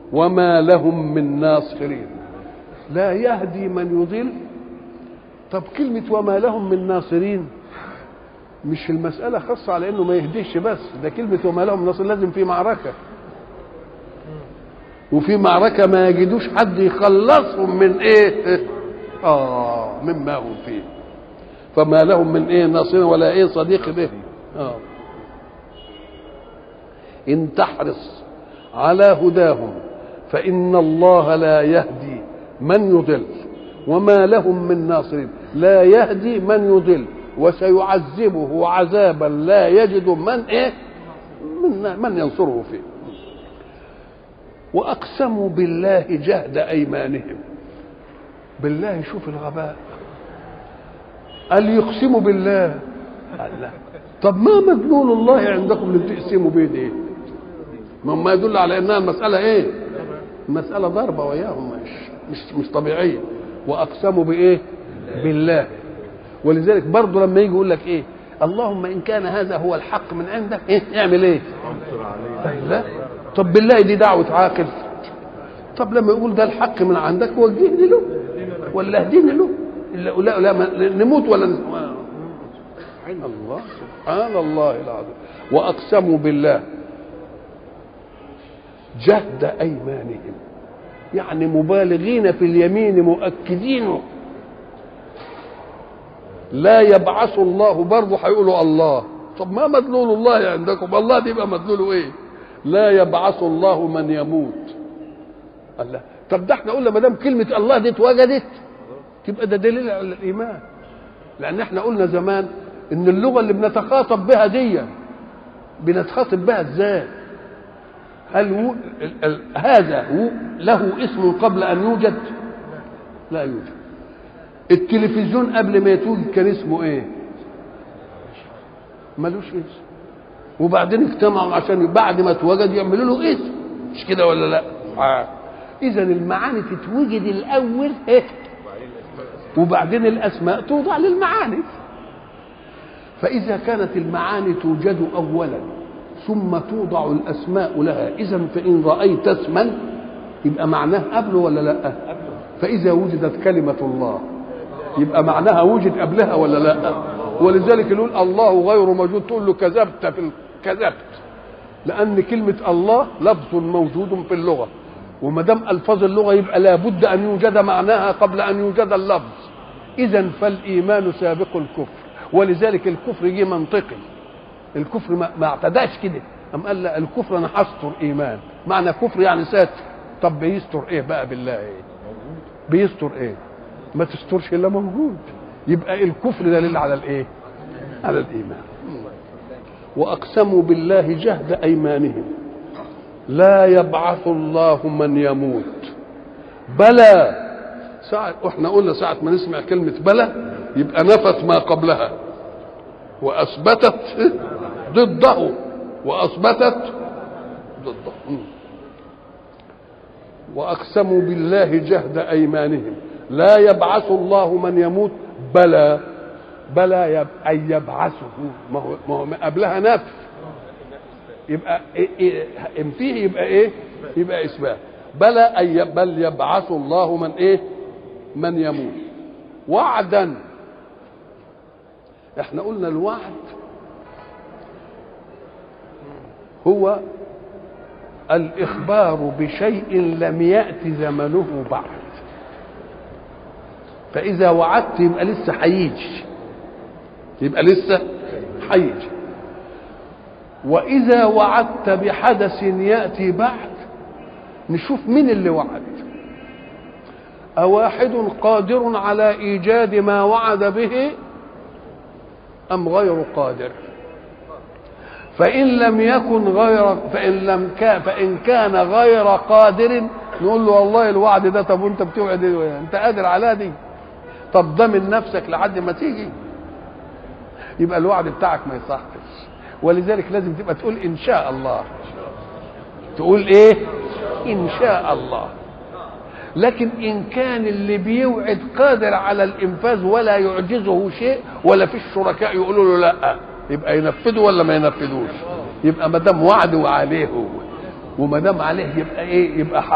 وما لهم من ناصرين لا يهدي من يضل طب كلمة وما لهم من ناصرين مش المسألة خاصة على انه ما يهديش بس ده كلمة وما لهم من ناصر لازم في معركة وفي معركة ما يجدوش حد يخلصهم من ايه اه مما هم فيه فما لهم من ايه ناصر ولا ايه صديق به اه ان تحرص على هداهم فان الله لا يهدي من يضل وما لهم من ناصرين لا يهدي من يضل وسيعذبه عذابا لا يجد من ايه من, من ينصره فيه واقسموا بالله جهد ايمانهم بالله شوف الغباء قال يقسموا بالله قال لا طب ما مدلول الله عندكم اللي بتقسموا بيه دي ما ما يدل على انها المساله ايه المساله ضربه وياهم مش مش مش طبيعيه واقسموا بايه بالله ولذلك برضه لما يجي يقول لك ايه اللهم ان كان هذا هو الحق من عندك ايه اعمل ايه لا طب بالله دي دعوه عاقل طب لما يقول ده الحق من عندك وجهني له ولا اهديني له لا لا, لا نموت ولا الله سبحان الله العظيم واقسموا بالله جهد ايمانهم يعني مبالغين في اليمين مؤكدينه لا يبعث الله برضه هيقولوا الله طب ما مدلول الله عندكم الله دي يبقى مدلوله ايه لا يبعث الله من يموت الله طب ده احنا قلنا ما دام كلمه الله دي اتوجدت تبقى ده دليل على الايمان لان احنا قلنا زمان ان اللغه اللي بنتخاطب بها دي بنتخاطب بها ازاي هل و... ال... ال... هذا و... له اسم قبل ان يوجد لا يوجد التلفزيون قبل ما يتوجد كان اسمه ايه ملوش اسم وبعدين اجتمعوا عشان بعد ما اتوجد يعملوا له اسم مش كده ولا لا آه. اذا المعاني تتوجد الاول ايه وبعدين الاسماء توضع للمعاني فاذا كانت المعاني توجد اولا ثم توضع الاسماء لها اذا فان رايت اسما يبقى معناه قبله ولا لا فاذا وجدت كلمه الله يبقى معناها وجد قبلها ولا لا ولذلك يقول الله غير موجود تقول له كذبت في كذبت لان كلمه الله لفظ موجود في اللغه وما دام الفاظ اللغه يبقى لابد ان يوجد معناها قبل ان يوجد اللفظ اذا فالايمان سابق الكفر ولذلك الكفر جه منطقي الكفر ما, ما اعتداش كده أم قال لا الكفر انا هستر ايمان معنى كفر يعني ساتر طب بيستر ايه بقى بالله ايه بيستر ايه ما تسترش الا موجود يبقى الكفر دليل على الايه على الايمان واقسموا بالله جهد ايمانهم لا يبعث الله من يموت بلى ساعة احنا قلنا ساعة ما نسمع كلمة بلى يبقى نفت ما قبلها وأثبتت ضده وأثبتت ضده وأقسموا بالله جهد أيمانهم لا يبعث الله من يموت بلى بلى يب أي يبعثه ما هو, ما هو قبلها نفي يبقى إيه إيه ان فيه يبقى ايه يبقى اثبات بلى اي بل يبعث الله من ايه من يموت وعدا احنا قلنا الوعد هو الاخبار بشيء لم يات زمنه بعد فاذا وعدت يبقى لسه هيجي يبقى لسه هيجي واذا وعدت بحدث ياتي بعد نشوف مين اللي وعد أواحد قادر على إيجاد ما وعد به أم غير قادر فإن لم يكن غير فإن لم كان فإن كان غير قادر نقول له والله الوعد ده طب وأنت بتوعد إيه؟ أنت قادر على دي طب ضمن نفسك لحد ما تيجي يبقى الوعد بتاعك ما يصحش ولذلك لازم تبقى تقول إن شاء الله تقول إيه إن شاء الله لكن ان كان اللي بيوعد قادر على الانفاذ ولا يعجزه شيء ولا في الشركاء يقولوا له لا يبقى ينفذه ولا ما ينفذوش يبقى ما دام وعد وعليه هو وما دام عليه يبقى ايه يبقى